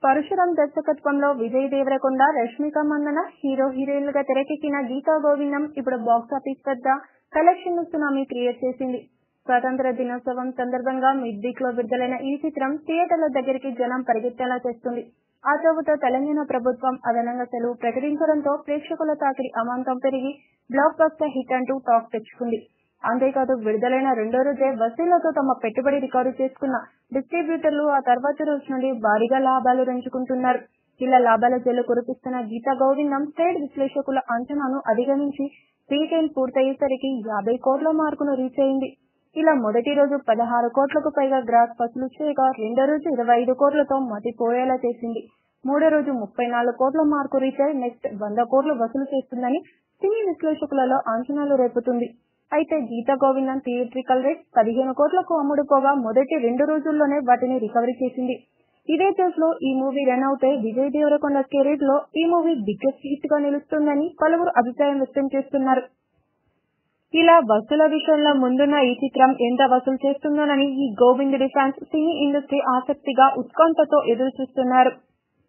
పరశురాం దర్శకత్వంలో విజయ్ దేవరకొండ రష్మిక మందన హీరో హీరోయిన్లుగా తెరకెక్కిన గీతా గోవిందం ఇప్పుడు బాక్సాఫీస్ వద్ద కలెక్షన్ సునామీ క్రియేట్ చేసింది స్వాతంత్ర దినోత్సవం సందర్భంగా మిడ్ వీక్ లో విడుదలైన ఈ చిత్రం థియేటర్ల దగ్గరికి జనం పరిగెత్తేలా చేస్తుంది ఆ చోటుతో తెలంగాణ ప్రభుత్వం అదనంగా సెలవు ప్రకటించడంతో ప్రేక్షకుల తాకిడి అమాంతం పెరిగి బ్లాక్ బస్టర్ హిట్ అంటూ టాక్ తెచ్చుకుంది అంతేకాదు విడుదలైన రెండో రోజే వసూళ్లతో తమ పెట్టుబడి రికార్డు చేసుకున్న డిస్ట్రిబ్యూటర్లు ఆ తర్వాత రోజు నుండి భారీగా లాభాలు పెంచుకుంటున్నారు ఇలా లాభాల జల్లు కురిపిస్తున్న గీతా గోవిందం ట్రేడ్ విశ్లేషకుల అంచనాను అధిగమించి వీకెండ్ పూర్తయ్యేసరికి యాభై కోట్ల మార్కును రీచ్ అయింది ఇలా మొదటి రోజు పదహారు కోట్లకు పైగా గ్రాస్ వసూలు చేయగా రెండో రోజు ఇరవై ఐదు కోట్లతో మతిపోయేలా చేసింది మూడో రోజు ముప్పై నాలుగు కోట్ల మార్కు రీచ్ అయి నెక్స్ట్ వంద కోట్లు వసూలు చేస్తుందని సినీ విశ్లేషకులలో అంచనాలు రేపుతుంది అయితే గీతా గోవిందం థియేట్రికల్ రేట్ పదిహేను కోట్లకు అమ్ముడుపోగా మొదటి రెండు రోజుల్లోనే వాటిని రికవరీ చేసింది ఇదే జోష్ లో ఈ మూవీ రన్ అవుతే విజయ్ దేవరకొండ కెరీర్ లో ఈ మూవీ బిగ్గెస్ట్ హిట్ గా నిలుస్తుందని పలువురు అభిప్రాయం వ్యక్తం చేస్తున్నారు ఇలా వసూల విషయంలో ముందున్న ఈ చిత్రం ఎంత వసూలు చేస్తుందోనని ఈ గోవిందుడి ఫ్యాన్స్ సినీ ఇండస్ట్రీ ఆసక్తిగా ఉత్కంఠతో ఎదురు చూస్తున్నారు